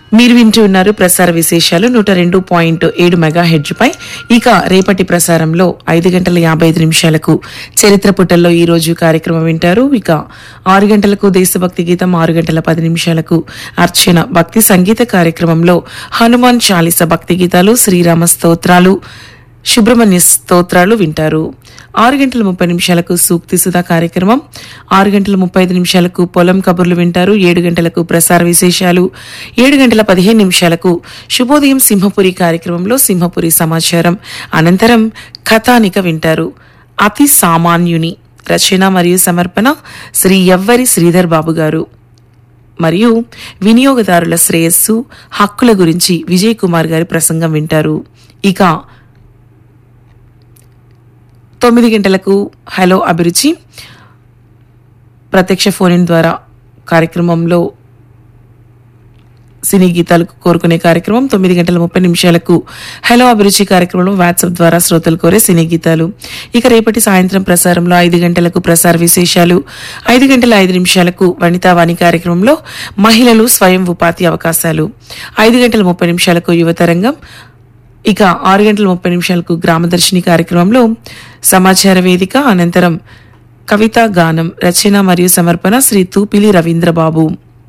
మీరు వింటూ ఉన్నారు ప్రసార విశేషాలు నూట రెండు పాయింట్ ఏడు మెగా హెడ్జ్ పై ఇక రేపటి ప్రసారంలో ఐదు గంటల యాభై ఐదు నిమిషాలకు చరిత్ర పుటల్లో ఈ రోజు కార్యక్రమం వింటారు ఇక ఆరు గంటలకు దేశభక్తి గీతం ఆరు గంటల పది నిమిషాలకు అర్చన భక్తి సంగీత కార్యక్రమంలో హనుమాన్ చాలీస భక్తి గీతాలు శ్రీరామ స్తోత్రాలు సుబ్రహ్మణ్య స్తోత్రాలు వింటారు ఆరు గంటల ముప్పై నిమిషాలకు సూక్తి సుధా కార్యక్రమం ఆరు గంటల ముప్పై ఐదు నిమిషాలకు పొలం కబుర్లు వింటారు ఏడు గంటలకు ప్రసార విశేషాలు ఏడు గంటల పదిహేను నిమిషాలకు శుభోదయం సింహపురి కార్యక్రమంలో సింహపురి సమాచారం అనంతరం కథానిక వింటారు అతి సామాన్యుని రచన మరియు సమర్పణ శ్రీ ఎవ్వరి శ్రీధర్ బాబు గారు మరియు వినియోగదారుల శ్రేయస్సు హక్కుల గురించి విజయ్ కుమార్ గారి ప్రసంగం వింటారు ఇక తొమ్మిది గంటలకు హలో అభిరుచి ప్రత్యక్ష ఫోన్ ఇన్ ద్వారా కార్యక్రమంలో సినీ గీతాలకు కోరుకునే కార్యక్రమం తొమ్మిది గంటల ముప్పై నిమిషాలకు హలో అభిరుచి కార్యక్రమంలో వాట్సాప్ ద్వారా శ్రోతలు కోరే సినీ గీతాలు ఇక రేపటి సాయంత్రం ప్రసారంలో ఐదు గంటలకు ప్రసార విశేషాలు ఐదు గంటల ఐదు నిమిషాలకు వనితావాణి కార్యక్రమంలో మహిళలు స్వయం ఉపాధి అవకాశాలు ఐదు గంటల ముప్పై నిమిషాలకు యువతరంగం ఇక ఆరు గంటల ముప్పై నిమిషాలకు గ్రామదర్శిని కార్యక్రమంలో సమాచార వేదిక అనంతరం కవితా గానం రచన మరియు సమర్పణ శ్రీ తూపిలి రవీంద్రబాబు